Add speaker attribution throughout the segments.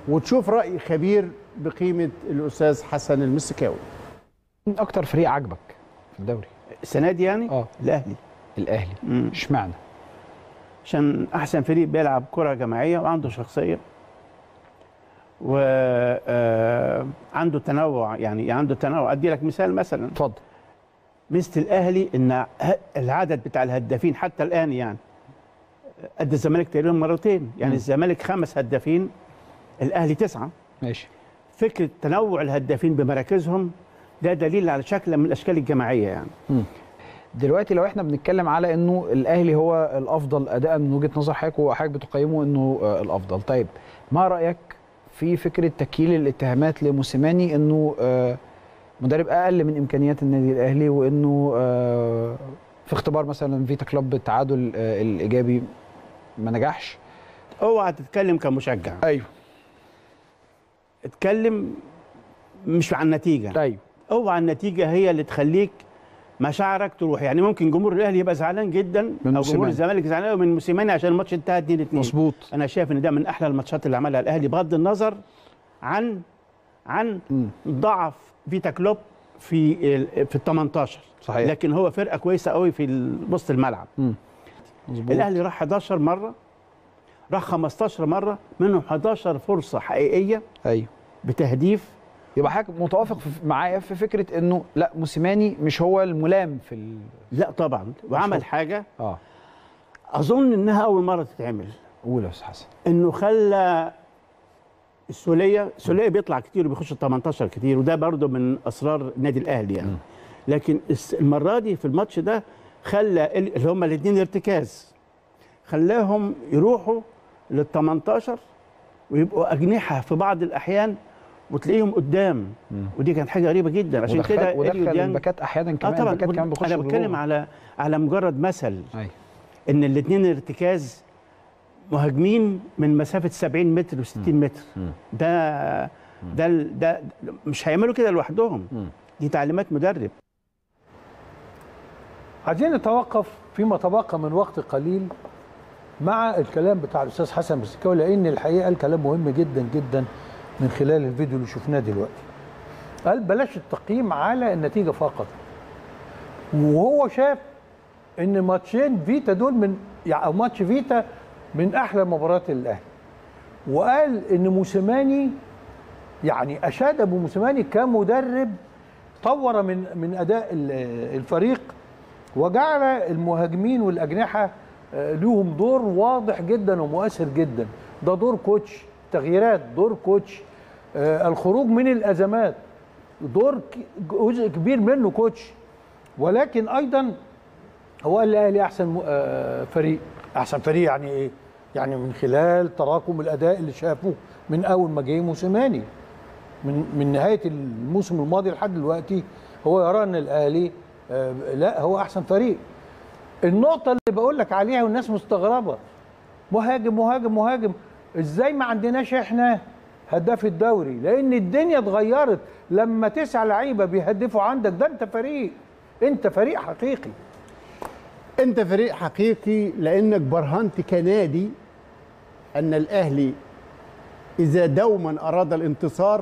Speaker 1: وتشوف راي خبير بقيمه الاستاذ حسن المسكاوي
Speaker 2: مين اكتر فريق عجبك في الدوري
Speaker 3: السنه دي يعني
Speaker 2: اه
Speaker 3: الاهلي
Speaker 2: الاهلي
Speaker 3: مم.
Speaker 2: اشمعنى
Speaker 3: عشان احسن فريق بيلعب كره جماعيه وعنده شخصيه وعنده تنوع يعني عنده تنوع ادي لك مثال مثلا
Speaker 2: اتفضل
Speaker 3: ميزه الاهلي ان ه- العدد بتاع الهدافين حتى الان يعني قد الزمالك تقريبا مرتين يعني
Speaker 2: مم.
Speaker 3: الزمالك خمس هدافين الاهلي تسعه
Speaker 2: ماشي
Speaker 3: فكره تنوع الهدافين بمراكزهم ده دليل على شكل من الاشكال الجماعيه يعني
Speaker 2: دلوقتي لو احنا بنتكلم على انه الاهلي هو الافضل اداء من وجهه نظر حضرتك وحضرتك بتقيمه انه آه، الافضل طيب ما رايك في فكره تكييل الاتهامات لموسيماني انه آه، مدرب اقل من امكانيات النادي الاهلي وانه آه، في اختبار مثلا فيتا كلوب التعادل آه، الايجابي ما نجحش
Speaker 3: اوعى تتكلم كمشجع
Speaker 2: ايوه
Speaker 3: اتكلم مش عن النتيجه
Speaker 2: ايوه
Speaker 3: اوعى النتيجه هي اللي تخليك مشاعرك تروح يعني ممكن جمهور الاهلي يبقى زعلان جدا
Speaker 2: من
Speaker 3: او جمهور
Speaker 2: موسيماني.
Speaker 3: الزمالك زعلان قوي من موسيماني عشان الماتش انتهى 2 2
Speaker 2: مظبوط
Speaker 3: انا شايف ان ده من احلى الماتشات اللي عملها الاهلي بغض النظر عن عن
Speaker 2: مم.
Speaker 3: ضعف فيتا كلوب في ال- في ال 18
Speaker 2: صحيح.
Speaker 3: لكن هو فرقه كويسه قوي في ال- وسط الملعب
Speaker 2: مظبوط
Speaker 3: الاهلي راح 11 مره راح 15 مره منهم 11 فرصه حقيقيه
Speaker 2: ايوه
Speaker 3: بتهديف
Speaker 2: يبقى حضرتك متوافق في- معايا في فكره انه لا موسيماني مش هو الملام في ال...
Speaker 3: لا طبعا وعمل
Speaker 2: هو.
Speaker 3: حاجه
Speaker 2: اه
Speaker 3: اظن انها اول مره تتعمل
Speaker 2: قول يا استاذ حسن
Speaker 3: انه خلى السوليه السوليه بيطلع كتير وبيخش ال 18 كتير وده برضه من اسرار النادي الاهلي يعني لكن الس- المره دي في الماتش ده خلى ال- اللي هم الاثنين ارتكاز خلاهم يروحوا لل 18 ويبقوا اجنحه في بعض الاحيان وتلاقيهم قدام ودي كانت حاجه غريبه جدا عشان
Speaker 2: ودخل-
Speaker 3: كده
Speaker 2: ودخل
Speaker 3: إليو ديانج-
Speaker 2: الباكات احيانا
Speaker 3: اه
Speaker 2: كمان
Speaker 3: طبعا
Speaker 2: الباكات كمان بيخشوا
Speaker 3: انا بتكلم
Speaker 2: جوه.
Speaker 3: على على مجرد مثل
Speaker 2: ايوه
Speaker 3: ان الاثنين ارتكاز مهاجمين من مسافه 70 متر و60 متر ده ده ال- ده مش هيعملوا كده لوحدهم دي تعليمات مدرب
Speaker 4: عايزين نتوقف فيما تبقى من وقت قليل مع الكلام بتاع الاستاذ حسن مسكاوي لان الحقيقه قال كلام مهم جدا جدا من خلال الفيديو اللي شفناه دلوقتي. قال بلاش التقييم على النتيجه فقط. وهو شاف ان ماتشين فيتا دول من يعني او ماتش فيتا من احلى مباريات الاهلي. وقال ان موسيماني يعني اشاد ابو موسيماني كمدرب طور من من اداء ال- الفريق وجعل المهاجمين والاجنحه آه، لهم دور واضح جدا ومؤثر جدا ده دور كوتش تغييرات دور كوتش آه، الخروج من الازمات دور ك- جزء كبير منه كوتش ولكن ايضا هو قال الاهلي احسن م- آه، فريق احسن فريق يعني ايه يعني من خلال تراكم الاداء اللي شافوه من اول ما جه موسيماني من من نهايه الموسم الماضي لحد دلوقتي هو يرى ان الاهلي آه، لا هو احسن فريق النقطه اللي بقول لك عليها والناس مستغربه مهاجم مهاجم مهاجم ازاي ما عندناش احنا هداف الدوري لان الدنيا اتغيرت لما تسع لعيبه بيهدفوا عندك ده انت فريق انت فريق حقيقي
Speaker 1: انت فريق حقيقي لانك برهنت كنادي ان الاهلي اذا دوما اراد الانتصار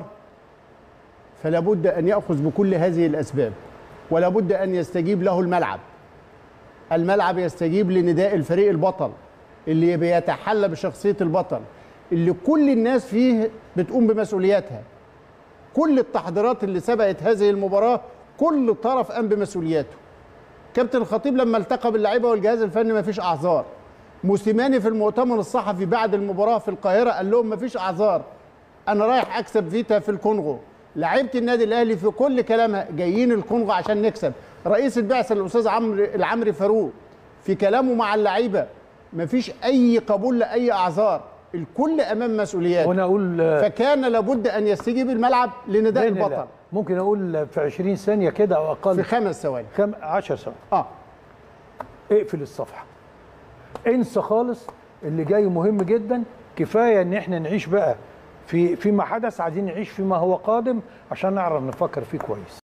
Speaker 1: فلا بد ان ياخذ بكل هذه الاسباب ولا بد ان يستجيب له الملعب الملعب يستجيب لنداء الفريق البطل اللي بيتحلى بشخصيه البطل اللي كل الناس فيه بتقوم بمسؤولياتها كل التحضيرات اللي سبقت هذه المباراه كل طرف قام بمسؤولياته كابتن الخطيب لما التقى باللعيبه والجهاز الفني ما فيش اعذار موسيماني في المؤتمر الصحفي بعد المباراه في القاهره قال لهم ما فيش اعذار انا رايح اكسب فيتا في الكونغو لعيبه النادي الاهلي في كل كلامها جايين الكونغو عشان نكسب رئيس البعثه الاستاذ عمرو العمري فاروق في كلامه مع اللعيبه ما فيش اي قبول لاي اعذار الكل امام مسؤوليات
Speaker 4: وانا اقول آه،
Speaker 1: فكان لابد ان يستجيب الملعب لنداء
Speaker 4: لا، لا، لا.
Speaker 1: البطل
Speaker 4: ممكن اقول في 20 ثانيه كده او
Speaker 1: في
Speaker 4: اقل
Speaker 1: خمس ثواني
Speaker 4: كم 10 ثواني
Speaker 1: اه
Speaker 4: اقفل الصفحه انسى خالص اللي جاي مهم جدا كفايه ان احنا نعيش بقى في فيما حدث عايزين نعيش فيما هو قادم عشان نعرف نفكر فيه كويس